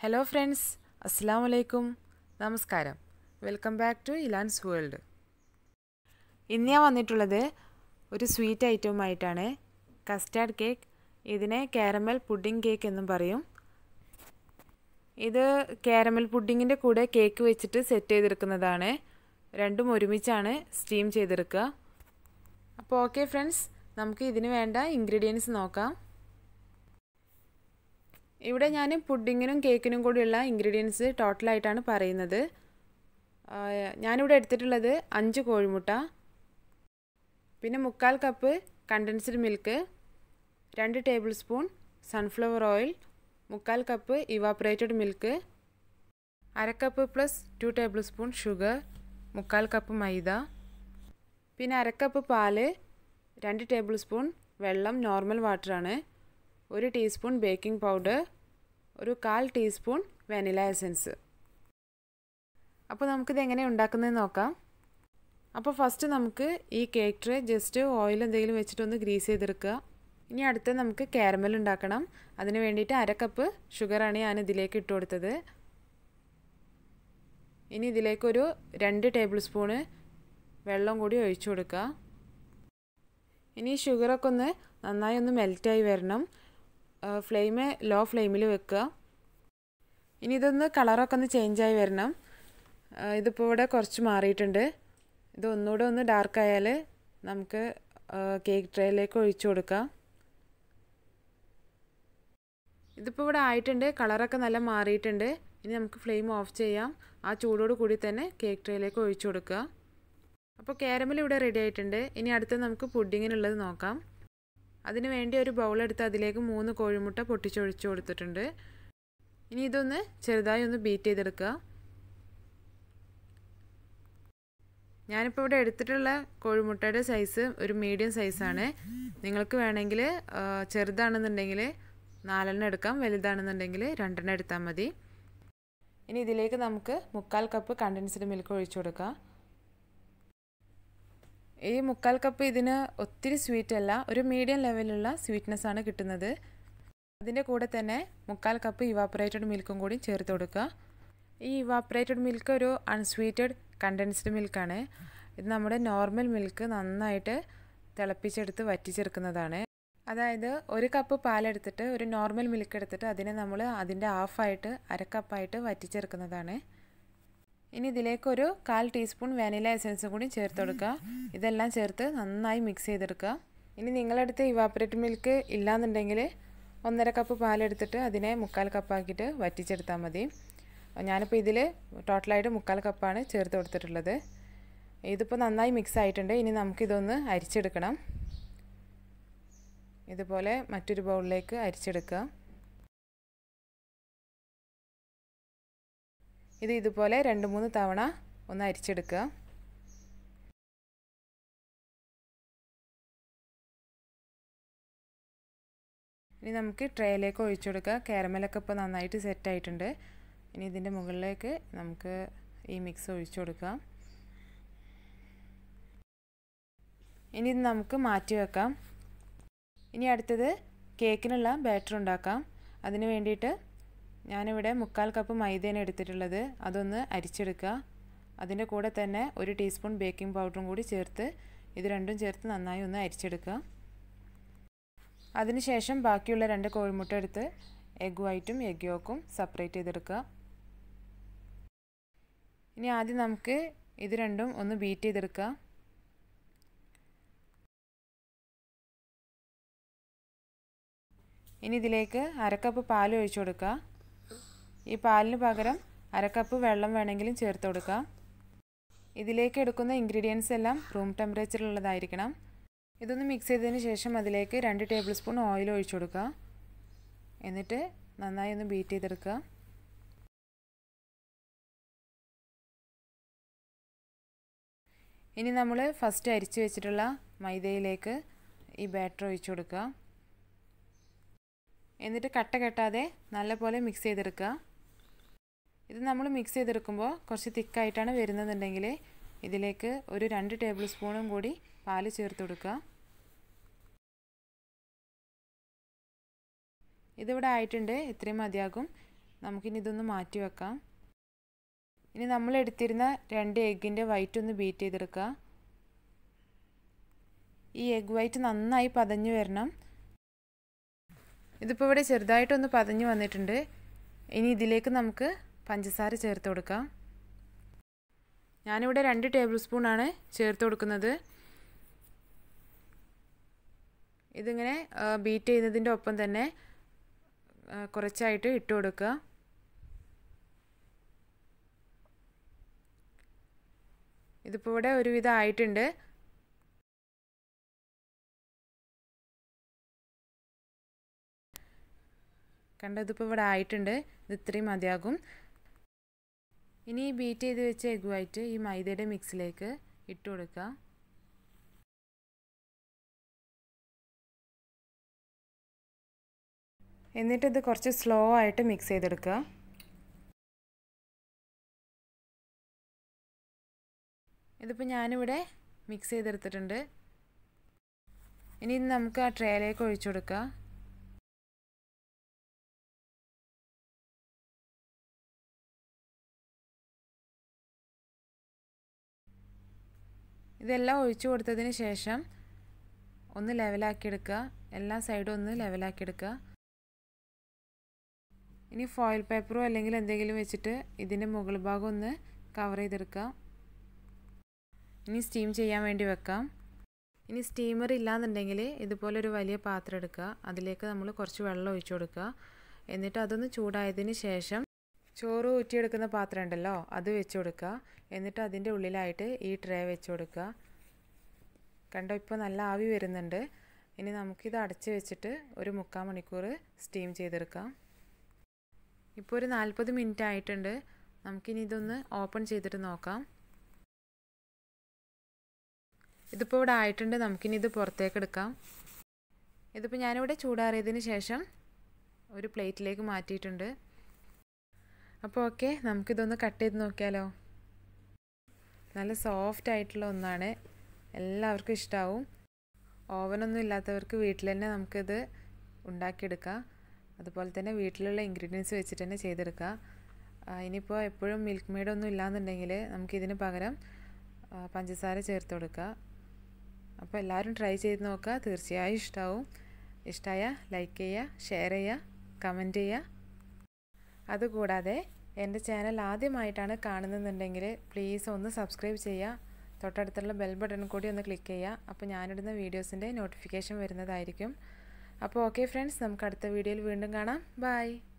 hello friends അസ്സാം വലൈക്കും നമസ്കാരം welcome back to Ilan's world ഇന്ന് ഞാൻ വന്നിട്ടുള്ളത് ഒരു സ്വീറ്റ് ഐറ്റവുമായിട്ടാണ് കസ്റ്റാർഡ് കേക്ക് ഇതിനെ കാരമൽ പുഡിംഗ് കേക്ക് എന്നും പറയും ഇത് കാരമൽ പുഡിങ്ങിൻ്റെ കൂടെ കേക്ക് വെച്ചിട്ട് സെറ്റ് ചെയ്തെടുക്കുന്നതാണ് രണ്ടും ഒരുമിച്ചാണ് സ്റ്റീം ചെയ്തെടുക്കുക അപ്പോൾ ഓക്കെ ഫ്രണ്ട്സ് നമുക്ക് ഇതിന് വേണ്ട ഇൻഗ്രീഡിയൻസ് നോക്കാം ഇവിടെ ഞാൻ പുഡിങ്ങിനും കേക്കിനും കൂടിയുള്ള ഇൻഗ്രീഡിയൻസ് ടോട്ടലായിട്ടാണ് പറയുന്നത് ഞാനിവിടെ എടുത്തിട്ടുള്ളത് അഞ്ച് കോഴിമുട്ട പിന്നെ മുക്കാൽ കപ്പ് കണ്ടൻസ്ഡ് മിൽക്ക് രണ്ട് ടേബിൾ സ്പൂൺ സൺഫ്ലവർ ഓയിൽ മുക്കാൽ കപ്പ് ഇവാപ്പറേറ്റഡ് മിൽക്ക് അര cup plus two tablespoon sugar മുക്കാൽ കപ്പ് മൈദ പിന്നെ അര കപ്പ് പാല് രണ്ട് ടേബിൾ സ്പൂൺ വെള്ളം നോർമൽ വാട്ടറാണ് ഒരു ടീസ്പൂൺ ബേക്കിംഗ് പൗഡർ ഒരു കാൽ ടീസ്പൂൺ വാനില എസൻസ് അപ്പോൾ നമുക്കിത് എങ്ങനെ ഉണ്ടാക്കുന്നതെന്ന് നോക്കാം അപ്പോൾ ഫസ്റ്റ് നമുക്ക് ഈ കേക്ക് ട്രേ ജസ്റ്റ് ഓയിൽ എന്തെങ്കിലും വെച്ചിട്ടൊന്ന് ഗ്രീസ് ചെയ്തെടുക്കുക ഇനി അടുത്ത് നമുക്ക് കാരമൽ ഉണ്ടാക്കണം അതിന് വേണ്ടിയിട്ട് അര കപ്പ് ഷുഗറാണ് ഞാൻ ഇതിലേക്ക് ഇട്ട് കൊടുത്തത് ഇനി ഇതിലേക്കൊരു രണ്ട് ടേബിൾ സ്പൂണ് വെള്ളം കൂടി ഒഴിച്ചു കൊടുക്കുക ഇനി ഷുഗറൊക്കെ ഒന്ന് നന്നായി ഒന്ന് മെൽറ്റായി വരണം ഫ്ലെയിം ലോ ഫ്ലെയിമിൽ വെക്കുക ഇനി ഇതൊന്ന് കളറൊക്കെ ഒന്ന് ചേഞ്ചായി വരണം ഇതിപ്പോൾ ഇവിടെ കുറച്ച് മാറിയിട്ടുണ്ട് ഇത് ഒന്നുകൂടെ ഒന്ന് ഡാർക്ക് ആയാൽ നമുക്ക് കേക്ക് ട്രേയിലേക്ക് ഒഴിച്ചു കൊടുക്കാം ഇതിപ്പോൾ ഇവിടെ ആയിട്ടുണ്ട് കളറൊക്കെ നല്ല മാറിയിട്ടുണ്ട് ഇനി നമുക്ക് ഫ്ലെയിം ഓഫ് ചെയ്യാം ആ ചൂടോട് കൂടി തന്നെ കേക്ക് ട്രേയിലേക്ക് ഒഴിച്ചു കൊടുക്കുക അപ്പോൾ കാരമൽ ഇവിടെ റെഡി ആയിട്ടുണ്ട് ഇനി അടുത്ത് നമുക്ക് പുഡിങ്ങിനുള്ളത് നോക്കാം അതിന് വേണ്ടി ഒരു ബൗൾ എടുത്ത് അതിലേക്ക് മൂന്ന് കോഴിമുട്ട പൊട്ടിച്ചൊഴിച്ചു കൊടുത്തിട്ടുണ്ട് ഇനി ഇതൊന്ന് ചെറുതായി ഒന്ന് ബീറ്റ് ചെയ്തെടുക്കുക ഞാനിപ്പോൾ ഇവിടെ എടുത്തിട്ടുള്ള കോഴിമുട്ടയുടെ സൈസ് ഒരു മീഡിയം സൈസാണ് നിങ്ങൾക്ക് വേണമെങ്കിൽ ചെറുതാണെന്നുണ്ടെങ്കിൽ നാലെണ്ണം എടുക്കാം വലുതാണെന്നുണ്ടെങ്കിൽ രണ്ടെണ്ണം എടുത്താൽ മതി ഇനി ഇതിലേക്ക് നമുക്ക് മുക്കാൽ കപ്പ് കണ്ടൻസ്ഡ് മിൽക്ക് ഒഴിച്ചു കൊടുക്കാം ഈ മുക്കാൽ കപ്പ് ഇതിന് ഒത്തിരി സ്വീറ്റ് അല്ല ഒരു മീഡിയം ലെവലിലുള്ള സ്വീറ്റ്നെസ് ആണ് കിട്ടുന്നത് അതിൻ്റെ കൂടെ തന്നെ മുക്കാൽ കപ്പ് ഇവാപ്പറേറ്റഡ് മിൽക്കും കൂടി ചേർത്ത് കൊടുക്കുക ഈ ഇവാപ്പറേറ്റഡ് മിൽക്ക് ഒരു അൺസ്വീറ്റഡ് കണ്ടൻസ്ഡ് മിൽക്കാണ് ഇത് നമ്മുടെ നോർമൽ മിൽക്ക് നന്നായിട്ട് തിളപ്പിച്ചെടുത്ത് വറ്റിച്ചെടുക്കുന്നതാണ് അതായത് ഒരു കപ്പ് പാലെടുത്തിട്ട് ഒരു നോർമൽ മിൽക്ക് എടുത്തിട്ട് അതിനെ നമ്മൾ അതിൻ്റെ ഹാഫായിട്ട് അര കപ്പായിട്ട് വറ്റിച്ചെടുക്കുന്നതാണ് ഇനി ഇതിലേക്കൊരു കാൽ ടീസ്പൂൺ വാനില എസൻസും കൂടി ചേർത്ത് കൊടുക്കുക ഇതെല്ലാം ചേർത്ത് നന്നായി മിക്സ് ചെയ്തെടുക്കുക ഇനി നിങ്ങളടുത്ത് ഇവാപ്പറേറ്റ് മിൽക്ക് ഇല്ലാന്നുണ്ടെങ്കിൽ ഒന്നര കപ്പ് പാലെടുത്തിട്ട് അതിനെ മുക്കാൽ കപ്പാക്കിയിട്ട് വറ്റിച്ചെടുത്താൽ മതി ഞാനിപ്പോൾ ഇതിൽ ടോട്ടലായിട്ട് മുക്കാൽ കപ്പാണ് ചേർത്ത് കൊടുത്തിട്ടുള്ളത് ഇതിപ്പോൾ നന്നായി മിക്സ് ആയിട്ടുണ്ട് ഇനി നമുക്കിതൊന്ന് അരിച്ചെടുക്കണം ഇതുപോലെ മറ്റൊരു ബൗളിലേക്ക് അരിച്ചെടുക്കുക ഇത് ഇതുപോലെ രണ്ട് മൂന്ന് തവണ ഒന്ന് അരിച്ചെടുക്കുക ഇനി നമുക്ക് ട്രേയിലേക്ക് ഒഴിച്ചു കൊടുക്കുക കാരമലൊക്കെ ഇപ്പോൾ നന്നായിട്ട് സെറ്റ് ആയിട്ടുണ്ട് ഇനി ഇതിൻ്റെ മുകളിലേക്ക് നമുക്ക് ഈ മിക്സ് ഒഴിച്ചു കൊടുക്കാം ഇനി ഇത് നമുക്ക് മാറ്റി വെക്കാം ഇനി അടുത്തത് കേക്കിനുള്ള ബാറ്റർ ഉണ്ടാക്കാം അതിന് വേണ്ടിയിട്ട് ഞാനിവിടെ മുക്കാൽ കപ്പ് മൈദയാണ് എടുത്തിട്ടുള്ളത് അതൊന്ന് അരിച്ചെടുക്കുക അതിൻ്റെ കൂടെ തന്നെ ഒരു ടീസ്പൂൺ ബേക്കിംഗ് പൗഡറും കൂടി ചേർത്ത് ഇത് രണ്ടും ചേർത്ത് നന്നായി ഒന്ന് അരിച്ചെടുക്കുക അതിനുശേഷം ബാക്കിയുള്ള രണ്ട് കോഴിമുട്ട എടുത്ത് എഗ് വൈറ്റും എഗ് യോക്കും സെപ്പറേറ്റ് ചെയ്തെടുക്കുക ഇനി ആദ്യം നമുക്ക് ഇത് രണ്ടും ഒന്ന് ബീറ്റ് ചെയ്തെടുക്കുക ഇനി ഇതിലേക്ക് അരക്കപ്പ് പാൽ ഒഴിച്ചു കൊടുക്കുക ഈ പാലിന് പകരം അരക്കപ്പ് വെള്ളം വേണമെങ്കിലും ചേർത്ത് കൊടുക്കുക ഇതിലേക്ക് എടുക്കുന്ന ഇൻഗ്രീഡിയൻസ് എല്ലാം റൂം ടെമ്പറേച്ചറിലുള്ളതായിരിക്കണം ഇതൊന്ന് മിക്സ് ചെയ്തതിന് ശേഷം അതിലേക്ക് രണ്ട് ടേബിൾ സ്പൂൺ ഓയിൽ ഒഴിച്ചു കൊടുക്കുക എന്നിട്ട് നന്നായി ഒന്ന് ബീറ്റ് ചെയ്തെടുക്കുക ഇനി നമ്മൾ ഫസ്റ്റ് അരിച്ചു വെച്ചിട്ടുള്ള മൈദയിലേക്ക് ഈ ബാറ്റർ ഒഴിച്ചു കൊടുക്കുക എന്നിട്ട് കട്ട കെട്ടാതെ നല്ലപോലെ മിക്സ് ചെയ്തെടുക്കുക ഇത് നമ്മൾ മിക്സ് ചെയ്തെടുക്കുമ്പോൾ കുറച്ച് തിക്കായിട്ടാണ് വരുന്നതെന്നുണ്ടെങ്കിൽ ഇതിലേക്ക് ഒരു രണ്ട് ടേബിൾ സ്പൂണും കൂടി പാല് ചേർത്ത് കൊടുക്കുക ഇതിവിടെ ആയിട്ടുണ്ട് ഇത്രയും മതിയാകും നമുക്കിനി ഇതൊന്ന് മാറ്റി വെക്കാം ഇനി നമ്മൾ എടുത്തിരുന്ന രണ്ട് എഗ്ഗിൻ്റെ വൈറ്റ് ഒന്ന് ബീറ്റ് ചെയ്തെടുക്കുക ഈ എഗ് വൈറ്റ് നന്നായി പതഞ്ഞു വരണം ഇതിപ്പോൾ ഇവിടെ ചെറുതായിട്ടൊന്ന് പതഞ്ഞു വന്നിട്ടുണ്ട് ഇനി ഇതിലേക്ക് നമുക്ക് പഞ്ചസാര ചേർത്ത് കൊടുക്കാം ഞാനിവിടെ രണ്ട് ടേബിൾ സ്പൂണാണ് ചേർത്ത് കൊടുക്കുന്നത് ഇതിങ്ങനെ ബീറ്റ് ചെയ്യുന്നതിൻ്റെ ഒപ്പം തന്നെ കുറച്ചായിട്ട് ഇട്ട് കൊടുക്കുക ഇതിപ്പോൾ ഇവിടെ ഒരുവിധം ആയിട്ടുണ്ട് കണ്ട ഇതിപ്പോൾ ഇവിടെ ആയിട്ടുണ്ട് ഇത് ഇത്രയും മതിയാകും ഇനി ഈ ബീറ്റ് ചെയ്ത് വെച്ച എഗ് വൈറ്റ് ഈ മൈദയുടെ മിക്സിലേക്ക് ഇട്ട് കൊടുക്കുക എന്നിട്ട് ഇത് കുറച്ച് സ്ലോ ആയിട്ട് മിക്സ് ചെയ്തെടുക്കുക ഇതിപ്പോൾ ഞാനിവിടെ മിക്സ് ചെയ്തെടുത്തിട്ടുണ്ട് ഇനി നമുക്ക് ആ ട്രേയിലേക്ക് ഒഴിച്ചു കൊടുക്കുക ഇതെല്ലാം ഒഴിച്ചു കൊടുത്തതിന് ശേഷം ഒന്ന് ലെവലാക്കി എടുക്കുക എല്ലാ സൈഡും ഒന്ന് ലെവലാക്കി എടുക്കുക ഇനി ഫോയിൽ പേപ്പറോ അല്ലെങ്കിൽ എന്തെങ്കിലും വെച്ചിട്ട് ഇതിൻ്റെ മുകൾ ഭാഗം ഒന്ന് കവർ ചെയ്തെടുക്കുക ഇനി സ്റ്റീം ചെയ്യാൻ വേണ്ടി വെക്കാം ഇനി സ്റ്റീമർ ഇല്ലാന്നുണ്ടെങ്കിൽ ഇതുപോലെ ഒരു വലിയ പാത്രം എടുക്കുക അതിലേക്ക് നമ്മൾ കുറച്ച് വെള്ളം ഒഴിച്ചു കൊടുക്കുക എന്നിട്ട് അതൊന്ന് ചൂടായതിന് ശേഷം ചോറ് ഊറ്റിയെടുക്കുന്ന പാത്രം ഉണ്ടല്ലോ അത് വെച്ച് കൊടുക്കുക എന്നിട്ട് അതിൻ്റെ ഉള്ളിലായിട്ട് ഈ ട്രേ വെച്ച് കൊടുക്കുക കണ്ടോ ഇപ്പോൾ നല്ല ആവി വരുന്നുണ്ട് ഇനി നമുക്കിത് അടച്ച് വെച്ചിട്ട് ഒരു മുക്കാൽ മണിക്കൂർ സ്റ്റീം ചെയ്തെടുക്കാം ഇപ്പോൾ ഒരു നാൽപ്പത് മിനിറ്റ് ആയിട്ടുണ്ട് നമുക്കിനി ഇതൊന്ന് ഓപ്പൺ ചെയ്തിട്ട് നോക്കാം ഇതിപ്പോൾ ഇവിടെ ആയിട്ടുണ്ട് നമുക്കിനി ഇത് പുറത്തേക്ക് എടുക്കാം ഇതിപ്പോൾ ഞാനിവിടെ ചൂടാറിയതിന് ശേഷം ഒരു പ്ലേറ്റിലേക്ക് മാറ്റിയിട്ടുണ്ട് അപ്പോൾ ഓക്കെ നമുക്കിതൊന്ന് കട്ട് ചെയ്ത് നോക്കിയാലോ നല്ല സോഫ്റ്റ് ആയിട്ടുള്ള ഒന്നാണ് എല്ലാവർക്കും ഇഷ്ടമാവും ഓവനൊന്നും ഇല്ലാത്തവർക്ക് വീട്ടിൽ തന്നെ നമുക്കിത് ഉണ്ടാക്കിയെടുക്കാം അതുപോലെ തന്നെ വീട്ടിലുള്ള ഇൻഗ്രീഡിയൻസ് വെച്ചിട്ട് തന്നെ ചെയ്തെടുക്കാം ഇനിയിപ്പോൾ എപ്പോഴും മിൽക്ക് മെയ്ഡൊന്നും ഇല്ലാന്നുണ്ടെങ്കിൽ നമുക്കിതിന് പകരം പഞ്ചസാര ചേർത്ത് കൊടുക്കുക അപ്പോൾ എല്ലാവരും ട്രൈ ചെയ്ത് നോക്കുക തീർച്ചയായും ഇഷ്ടമാവും ഇഷ്ടമായ ലൈക്ക് ചെയ്യുക ഷെയർ ചെയ്യുക കമൻറ്റ് ചെയ്യുക അതുകൂടാതെ എൻ്റെ ചാനൽ ആദ്യമായിട്ടാണ് കാണുന്നതെന്നുണ്ടെങ്കിൽ പ്ലീസ് ഒന്ന് സബ്സ്ക്രൈബ് ചെയ്യുക തൊട്ടടുത്തുള്ള ബെൽ ബട്ടൺ കൂടി ഒന്ന് ക്ലിക്ക് ചെയ്യുക അപ്പോൾ ഞാനിടുന്ന വീഡിയോസിൻ്റെ നോട്ടിഫിക്കേഷൻ വരുന്നതായിരിക്കും അപ്പോൾ ഓക്കെ ഫ്രണ്ട്സ് നമുക്ക് അടുത്ത വീഡിയോയിൽ വീണ്ടും കാണാം ബൈ